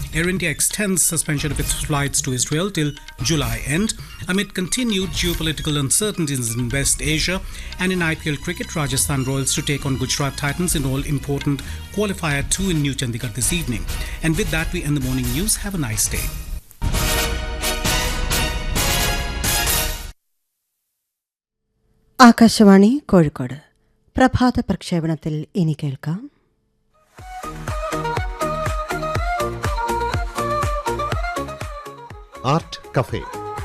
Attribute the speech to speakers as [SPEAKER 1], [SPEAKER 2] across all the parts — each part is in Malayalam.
[SPEAKER 1] Air India extends suspension of its flights to Israel till July end amid continued geopolitical uncertainties in West Asia and in IPL cricket. Rajasthan Royals to take on Gujarat Titans in all important qualifier 2 in New Chandigarh this evening. And with that, we end the morning news. Have a nice day.
[SPEAKER 2] Akashvani Kozhikode പ്രഭാത പ്രക്ഷേപണത്തിൽ ഇനി കേൾക്കാം
[SPEAKER 3] ആർട്ട് കഫേ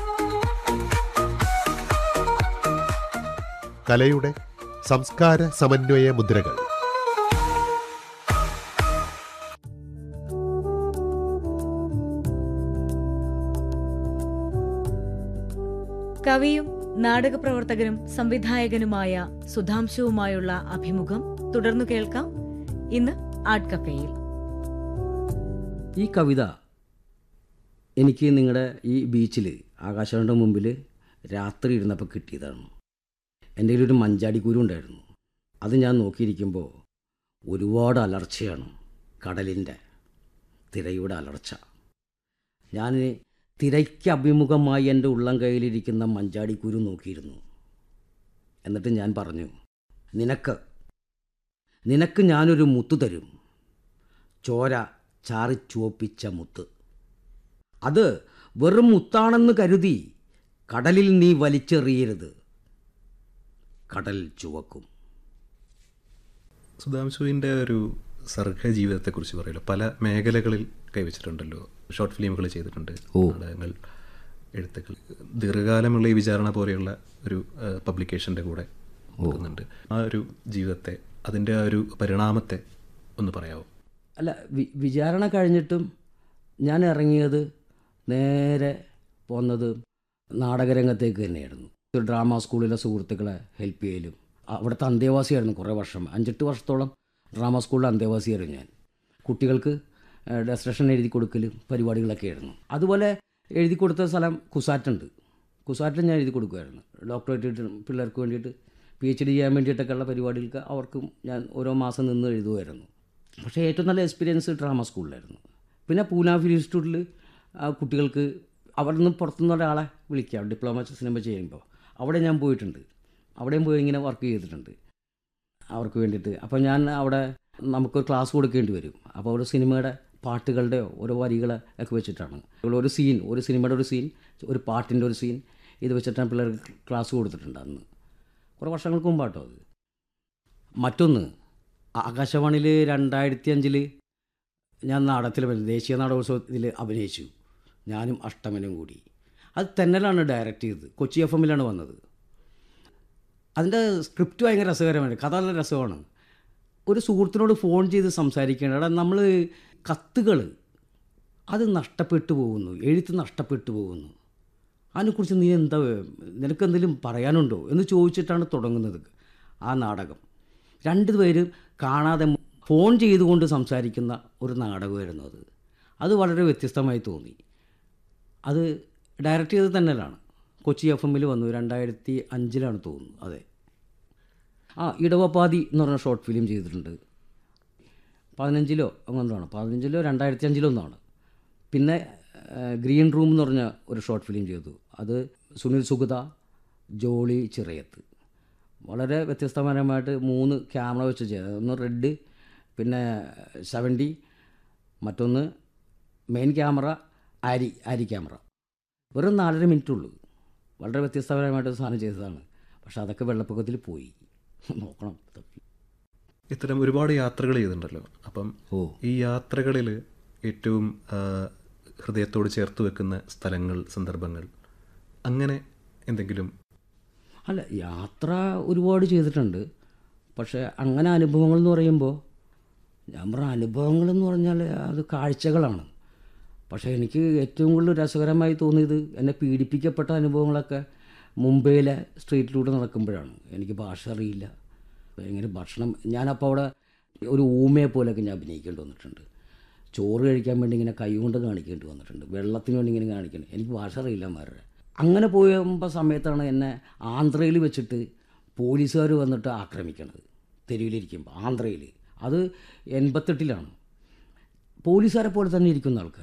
[SPEAKER 3] കലയുടെ സംസ്കാര സമന്വയ മുദ്രകൾ
[SPEAKER 4] കവിയും നാടകപ്രവർത്തകനും സംവിധായകനുമായ സുധാംശുവുമായുള്ള അഭിമുഖം തുടർന്നു കേൾക്കാം ഇന്ന് ആർട്ട് കഫേയിൽ
[SPEAKER 5] ഈ കവിത എനിക്ക് നിങ്ങളുടെ ഈ ബീച്ചിൽ ആകാശവാണിയുടെ മുമ്പിൽ രാത്രി ഇരുന്നപ്പോൾ കിട്ടിയതാണ് എൻ്റെ കയ്യിൽ ഒരു മഞ്ചാടിക്കുരു ഉണ്ടായിരുന്നു അത് ഞാൻ നോക്കിയിരിക്കുമ്പോൾ ഒരുപാട് അലർച്ചയാണ് കടലിൻ്റെ തിരയുടെ അലർച്ച ഞാൻ തിരയ്ക്ക് അഭിമുഖമായി എൻ്റെ ഉള്ളം കയ്യിലിരിക്കുന്ന മഞ്ചാടിക്കുരു നോക്കിയിരുന്നു എന്നിട്ട് ഞാൻ പറഞ്ഞു നിനക്ക് നിനക്ക് ഞാനൊരു മുത്തു തരും ചോര ചാറി ചുവപ്പിച്ച മുത്ത് അത് വെറും മുത്താണെന്ന് കരുതി കടലിൽ നീ വലിച്ചെറിയരുത് കടൽ ചുവക്കും
[SPEAKER 6] സുധാംശുവിൻ്റെ ഒരു സർഗ ജീവിതത്തെക്കുറിച്ച് പറയല്ലോ പല മേഖലകളിൽ കൈവച്ചിട്ടുണ്ടല്ലോ ഷോർട്ട് ഫിലിമുകൾ ചെയ്തിട്ടുണ്ട് നാടകങ്ങൾ എഴുത്തുകൾ ദീർഘകാലമുള്ള ഈ വിചാരണ പോലെയുള്ള ഒരു പബ്ലിക്കേഷൻ്റെ കൂടെ പോകുന്നുണ്ട് ആ ഒരു ജീവിതത്തെ അതിൻ്റെ ആ ഒരു പരിണാമത്തെ ഒന്ന് പറയാമോ
[SPEAKER 5] അല്ല വി- വിചാരണ കഴിഞ്ഞിട്ടും ഞാൻ ഇറങ്ങിയത് നേരെ പോന്നത് നാടകരംഗത്തേക്ക് തന്നെയായിരുന്നു ഒരു ഡ്രാമ സ്കൂളിലെ സുഹൃത്തുക്കളെ ഹെൽപ്പ് ചെയ്യലും അവിടുത്തെ അന്തേവാസിയായിരുന്നു കുറേ വർഷം അഞ്ചെട്ട് വർഷത്തോളം ഡ്രാമ സ്കൂളിലെ അന്തേവാസിയായിരുന്നു ഞാൻ കുട്ടികൾക്ക് ഡെസ്ട്രേഷൻ എഴുതി കൊടുക്കലും പരിപാടികളൊക്കെ ആയിരുന്നു അതുപോലെ എഴുതി കൊടുത്ത സ്ഥലം കുസാറ്റുണ്ട് കുസാറ്റിൽ ഞാൻ എഴുതി കൊടുക്കുമായിരുന്നു ഡോക്ടറേറ്റ് പിള്ളേർക്ക് വേണ്ടിയിട്ട് പി എച്ച് ഡി ചെയ്യാൻ വേണ്ടിയിട്ടൊക്കെയുള്ള പരിപാടികൾക്ക് അവർക്കും ഞാൻ ഓരോ മാസം നിന്ന് എഴുതുമായിരുന്നു പക്ഷേ ഏറ്റവും നല്ല എക്സ്പീരിയൻസ് ഡ്രാമ സ്കൂളിലായിരുന്നു പിന്നെ പൂന ഫിലിം ഇൻസ്റ്റിറ്റ്യൂട്ടിൽ കുട്ടികൾക്ക് അവിടെ നിന്ന് പുറത്തുനിന്ന് ഒരാളെ വിളിക്കാം ഡിപ്ലോമ സിനിമ ചെയ്യുമ്പോൾ അവിടെ ഞാൻ പോയിട്ടുണ്ട് അവിടെയും പോയി ഇങ്ങനെ വർക്ക് ചെയ്തിട്ടുണ്ട് അവർക്ക് വേണ്ടിയിട്ട് അപ്പോൾ ഞാൻ അവിടെ നമുക്ക് ക്ലാസ് കൊടുക്കേണ്ടി വരും അപ്പോൾ ഒരു സിനിമയുടെ പാട്ടുകളുടെയോ ഓരോ വരികളെ ഒക്കെ വെച്ചിട്ടാണ് ഒരു സീൻ ഒരു സിനിമയുടെ ഒരു സീൻ ഒരു പാട്ടിൻ്റെ ഒരു സീൻ ഇത് വെച്ചിട്ടാണ് പിള്ളേർക്ക് ക്ലാസ് കൊടുത്തിട്ടുണ്ട് അന്ന് കുറേ വർഷങ്ങൾക്ക് മുമ്പാട്ടോ അത് മറ്റൊന്ന് ആകാശവാണിയിൽ രണ്ടായിരത്തി അഞ്ചിൽ ഞാൻ നാടകത്തിൽ വന്നു. ദേശീയ നാടകോത്സവത്തിൽ അഭിനയിച്ചു ഞാനും അഷ്ടമനും കൂടി അത് തെന്നലാണ് ഡയറക്റ്റ് ചെയ്തത് കൊച്ചി എഫ് എമ്മിലാണ് വന്നത് അതിൻ്റെ സ്ക്രിപ്റ്റ് ഭയങ്കര രസകരമാണ് കഥ നല്ല രസമാണ് ഒരു സുഹൃത്തിനോട് ഫോൺ ചെയ്ത് സംസാരിക്കേണ്ട എടാ നമ്മൾ കത്തുകൾ അത് നഷ്ടപ്പെട്ടു പോകുന്നു എഴുത്ത് നഷ്ടപ്പെട്ടു പോകുന്നു അതിനെക്കുറിച്ച് നീ എന്താ നിനക്ക് എന്തെങ്കിലും പറയാനുണ്ടോ എന്ന് ചോദിച്ചിട്ടാണ് തുടങ്ങുന്നത് ആ നാടകം രണ്ട് പേരും കാണാതെ ഫോൺ ചെയ്തുകൊണ്ട് സംസാരിക്കുന്ന ഒരു നാടകമായിരുന്നു അത് അത് വളരെ വ്യത്യസ്തമായി തോന്നി അത് ഡയറക്റ്റ് ചെയ്തത് തന്നെയാണ് കൊച്ചി എഫ് എമ്മിൽ വന്നു രണ്ടായിരത്തി അഞ്ചിലാണ് തോന്നുന്നു അതെ ആ ഇടവപ്പാതി എന്ന് പറഞ്ഞ ഷോർട്ട് ഫിലിം ചെയ്തിട്ടുണ്ട് പതിനഞ്ചിലോ അങ്ങനെന്താണ് പതിനഞ്ചിലോ രണ്ടായിരത്തി അഞ്ചിലോ ഒന്നാണ് പിന്നെ ആ, ഗ്രീൻ റൂം എന്ന് പറഞ്ഞ ഒരു ഷോർട്ട് ഫിലിം ചെയ്തു അത് സുനിൽ സുഗത ജോളി ചിറയത്ത് വളരെ വ്യത്യസ്തപരമായിട്ട് മൂന്ന് ക്യാമറ വെച്ച് ചെയ്തത് ഒന്ന് റെഡ് പിന്നെ സെവൻറ്റി മറ്റൊന്ന് main camera Arri Arri camera വെറും നാലര മിനിറ്റ് ഉള്ളൂ വളരെ വ്യത്യസ്തപരമായിട്ട് സാധനം ചെയ്തതാണ് പക്ഷെ അതൊക്കെ വെള്ളപ്പൊക്കത്തിൽ പോയി നോക്കണം തപ്പി
[SPEAKER 6] ഇത്തരം ഒരുപാട് യാത്രകൾ ചെയ്തിട്ടുണ്ടല്ലോ അപ്പം
[SPEAKER 5] ഓ.
[SPEAKER 6] ഈ യാത്രകളിൽ ഏറ്റവും ആ, ഹൃദയത്തോട് ചേർത്ത് വെക്കുന്ന സ്ഥലങ്ങൾ സന്ദർഭങ്ങൾ അങ്ങനെ എന്തെങ്കിലും
[SPEAKER 5] അല്ല യാത്ര ഒരുപാട് ചെയ്തിട്ടുണ്ട് പക്ഷേ അങ്ങനെ അനുഭവങ്ങൾ എന്ന് പറയുമ്പോൾ ഞാൻ പറഞ്ഞ അനുഭവങ്ങൾ എന്ന് പറഞ്ഞാൽ അത് കാഴ്ചകളാണ് പക്ഷേ എനിക്ക് ഏറ്റവും കൂടുതൽ രസകരമായി തോന്നിയത് എന്നെ പീഡിപ്പിക്കപ്പെട്ട അനുഭവങ്ങളൊക്കെ മുംബൈയിലെ സ്ട്രീറ്റിലൂടെ നടക്കുമ്പോഴാണ് എനിക്ക് ഭാഷ അറിയില്ല ഭയങ്കര ഭക്ഷണം ഞാനപ്പോൾ അവിടെ ഒരു ഊമയെ പോലെയൊക്കെ ഞാൻ അഭിനയിക്കേണ്ടി വന്നിട്ടുണ്ട് ചോറ് കഴിക്കാൻ വേണ്ടി ഇങ്ങനെ കൈ കൊണ്ട് കാണിക്കേണ്ടി വന്നിട്ടുണ്ട് വെള്ളത്തിന് വേണ്ടി ഇങ്ങനെ കാണിക്കണം എനിക്ക് ഭാഷ അറിയില്ല മാരുടെ അങ്ങനെ പോയപ്പോൾ സമയത്താണ് എന്നെ ആന്ധ്രയിൽ വെച്ചിട്ട് പോലീസുകാർ വന്നിട്ട് ആക്രമിക്കണത് തെരുവിലിരിക്കുമ്പോൾ ആന്ധ്രയിൽ അത് എൺപത്തെട്ടിലാണ് പോലീസുകാരെ പോലെ തന്നെ ഇരിക്കുന്ന ആൾക്കാർ